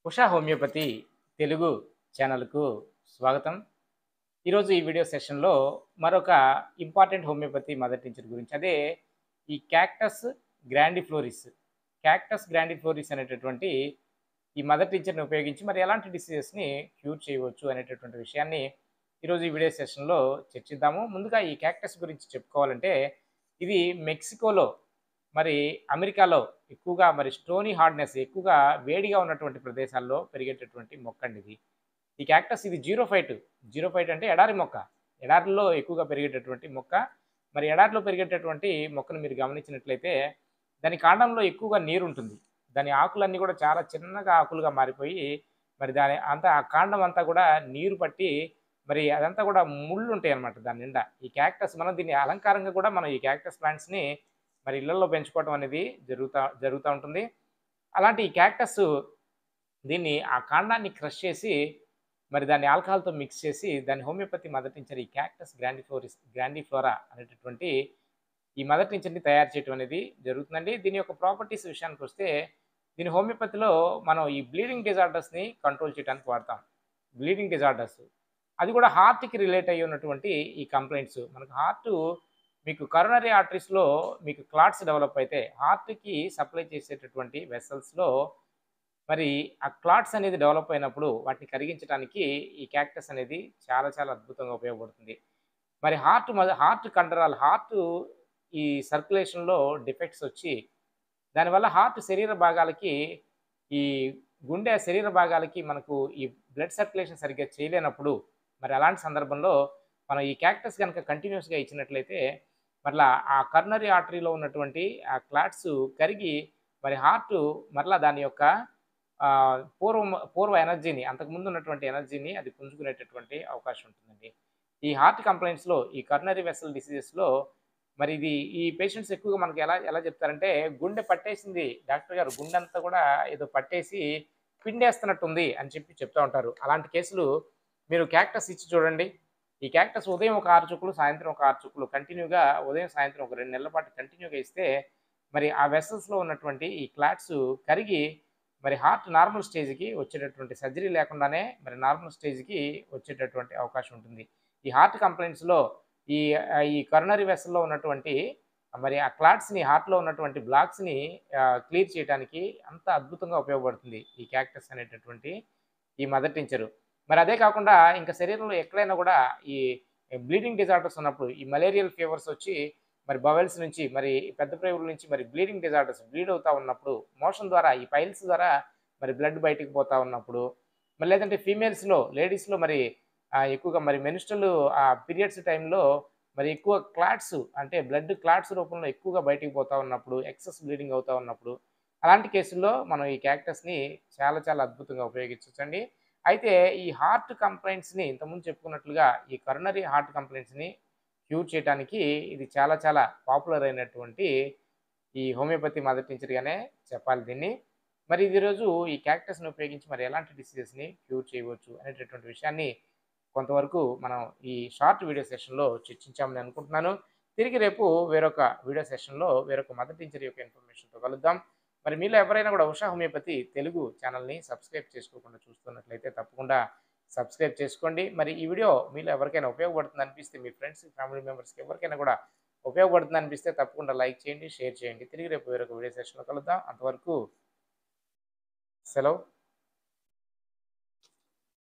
Usha homeopathy Telugu ఛానల్కు స్వాగతం ఈరోజు ఈ వీడియో సెషన్లో మరొక ఇంపార్టెంట్ హోమియోపతి మదర్ టీచర్ గురించి అదే ఈ క్యాక్టస్ గ్రాండిఫ్లోరిస్ క్యాక్టస్ గ్రాండిఫ్లోరిస్ అనేటటువంటి ఈ మదర్ టీచర్ని ఉపయోగించి మరి ఎలాంటి డిసీజెస్ని క్యూర్ చేయవచ్చు అనేటటువంటి విషయాన్ని ఈరోజు ఈ వీడియో సెషన్లో చర్చిద్దాము ముందుగా ఈ క్యాక్టస్ గురించి చెప్పుకోవాలంటే ఇది మెక్సికోలో మరి అమెరికాలో ఎక్కువగా మరి స్టోనీ హార్డ్నెస్ ఎక్కువగా వేడిగా ఉన్నటువంటి ప్రదేశాల్లో పెరిగేటటువంటి మొక్క అండి ఇది ఈ క్యాక్టస్ ఇది జీరో ఫైట్ జీరో ఫైట్ అంటే ఎడారి మొక్క ఎడారిలో ఎక్కువగా పెరిగేటటువంటి మొక్క మరి ఎడారిలో పెరిగేటటువంటి మొక్కను మీరు గమనించినట్లయితే దాని కాండంలో ఎక్కువగా నీరు ఉంటుంది దాని ఆకులన్నీ కూడా చాలా చిన్నగా ఆకులుగా మారిపోయి మరి దాని అంతా ఆ కాండం అంతా కూడా నీరు పట్టి మరి అదంతా కూడా ముళ్ళు ఉంటాయి అన్నమాట దాని నిండా ఈ క్యాక్టస్ మనం దీన్ని అలంకారంగా కూడా మనం ఈ క్యాక్టస్ ప్లాంట్స్ని మరి ఇళ్లలో పెంచుకోవడం అనేది జరుగుతూ జరుగుతూ ఉంటుంది అలాంటి ఈ క్యాక్టస్ దీన్ని ఆ కాండాన్ని క్రష్ చేసి మరి దాన్ని ఆల్కహాల్తో మిక్స్ చేసి దాన్ని హోమియోపతి మదర్ టించర్ ఈ క్యాక్టస్ గ్రాండిఫ్లోరిస్ గ్రాండిఫ్లోరా అనేటటువంటి ఈ మదర్ టించర్ని తయారు చేయడం అనేది జరుగుతుందండి దీని యొక్క ప్రాపర్టీస్ విషయానికి వస్తే దీని హోమియోపతిలో మనం ఈ బ్లీడింగ్ డిజార్డర్స్ని కంట్రోల్ చేయడానికి వాడతాం బ్లీడింగ్ డిజార్డర్స్ అది కూడా హార్ట్కి రిలేట్ అయ్యి ఉన్నటువంటి ఈ కంప్లైంట్స్ మనకు హార్ట్ మీకు కరోనరీ ఆర్టరీస్లో మీకు క్లాట్స్ డెవలప్ అయితే హార్ట్కి సప్లై చేసేటటువంటి వెసల్స్లో మరి ఆ క్లాట్స్ అనేది డెవలప్ అయినప్పుడు వాటిని కరిగించడానికి ఈ క్యాక్టస్ అనేది చాలా చాలా అద్భుతంగా ఉపయోగపడుతుంది మరి హార్ట్ హార్ట్ కండరాలు హార్ట్ ఈ సర్క్యులేషన్లో డిఫెక్ట్స్ వచ్చి దానివల్ల హార్ట్ శరీర భాగాలకి ఈ గుండె శరీర భాగాలకి మనకు ఈ బ్లడ్ సర్క్యులేషన్ సరిగ్గా చేయలేనప్పుడు మరి అలాంటి సందర్భంలో మనం ఈ క్యాక్టస్ కనుక కంటిన్యూస్గా ఇచ్చినట్లయితే మరలా ఆ కర్నరీ ఆర్టరీలో ఉన్నటువంటి ఆ క్లాట్స్ కరిగి మరి హార్ట్ మరలా దాని యొక్క పూర్వ పూర్వ ఎనర్జీని అంతకుముందు ఉన్నటువంటి ఎనర్జీని అది పుంజుకునేటటువంటి అవకాశం ఉంటుందండి ఈ హార్ట్ కంప్లైంట్స్లో ఈ కర్నరీ వెసల్ డిసీజెస్లో మరి ఇది ఈ పేషెంట్స్ ఎక్కువగా మనకి ఎలా ఎలా చెప్తారంటే గుండె పట్టేసింది డాక్టర్ గారు గుండె అంతా కూడా ఏదో పట్టేసి పిండేస్తున్నట్టుంది అని చెప్పి చెప్తూ ఉంటారు అలాంటి కేసులు మీరు క్యాక్టస్ ఇచ్చి చూడండి ఈ క్యాక్టస్ ఉదయం ఒక ఆరు చుక్కులు సాయంత్రం ఒక ఆరు చుక్కులు కంటిన్యూగా ఉదయం సాయంత్రం ఒక రెండు నెలల పాటు కంటిన్యూగా ఇస్తే మరి ఆ వెసల్స్లో ఉన్నటువంటి ఈ క్లాట్స్ కరిగి మరి హార్ట్ నార్మల్ స్టేజ్కి వచ్చేటటువంటి సర్జరీ లేకుండానే మరి నార్మల్ స్టేజ్కి వచ్చేటటువంటి అవకాశం ఉంటుంది ఈ హార్ట్ కంప్లైంట్స్లో ఈ ఈ కరోనరీ వెసల్లో ఉన్నటువంటి మరి ఆ క్లాట్స్ని హార్ట్లో ఉన్నటువంటి బ్లాక్స్ని క్లియర్ చేయడానికి అంత అద్భుతంగా ఉపయోగపడుతుంది ఈ క్యాక్టస్ అనేటటువంటి ఈ మదర్ టించరు మరి అదే కాకుండా ఇంకా శరీరంలో ఎక్కడైనా కూడా ఈ బ్లీడింగ్ డిజార్డర్స్ ఉన్నప్పుడు ఈ మలేరియల్ ఫీవర్స్ వచ్చి మరి బవెల్స్ నుంచి మరి పెద్ద ప్రేవుల నుంచి మరి బ్లీడింగ్ డిజార్డర్స్ బ్లీడ్ అవుతా ఉన్నప్పుడు మోషన్ ద్వారా ఈ పైల్స్ ద్వారా మరి బ్లడ్ బయటికి పోతా ఉన్నప్పుడు మరి లేదంటే ఫీమేల్స్లో లేడీస్లో మరి ఎక్కువగా మరి మెనిస్ట్రల్ ఆ పీరియడ్స్ టైంలో మరి ఎక్కువ క్లాట్స్ అంటే బ్లడ్ క్లాట్స్ రూపంలో ఎక్కువగా బయటికి పోతా ఉన్నప్పుడు ఎక్సెస్ బ్లీడింగ్ అవుతా ఉన్నప్పుడు అలాంటి కేసుల్లో మనం ఈ క్యాక్టస్ని చాలా చాలా అద్భుతంగా ఉపయోగించవచ్చండి అయితే ఈ హార్ట్ కంప్లైంట్స్ని ఇంతకుముందు చెప్పుకున్నట్లుగా ఈ కరోనరీ హార్ట్ కంప్లైంట్స్ని క్యూర్ చేయడానికి ఇది చాలా చాలా పాపులర్ అయినటువంటి ఈ హోమియోపతి మదర్ టీచర్గానే చెప్పాలి దీన్ని మరి ఇది రోజు ఈ క్యాక్టస్ని ఉపయోగించి మరి ఎలాంటి డిసీజెస్ని క్యూర్ చేయవచ్చు అనేటటువంటి విషయాన్ని కొంతవరకు మనం ఈ షార్ట్ వీడియో సెషన్లో చర్చించామని అనుకుంటున్నాను తిరిగి రేపు వేరొక వీడియో సెషన్లో వేరొక మదర్ టీచర్ యొక్క ఇన్ఫర్మేషన్తో కలుద్దాం మరి మీలో ఎవరైనా కూడా ఉషా హోమియోపతి తెలుగు ఛానల్ని సబ్స్క్రైబ్ చేసుకోకుండా చూస్తున్నట్లయితే తప్పకుండా సబ్స్క్రైబ్ చేసుకోండి మరి ఈ వీడియో మీలో ఎవరికైనా ఉపయోగపడుతుంది అనిపిస్తే మీ ఫ్రెండ్స్ ఫ్యామిలీ మెంబర్స్కి ఎవరికైనా కూడా ఉపయోగపడుతుంది అనిపిస్తే తప్పకుండా లైక్ చేయండి షేర్ చేయండి తిరిగి రేపు వేరొక వీడియో సెషన్లో కలుద్దాం అంతవరకు సెలవు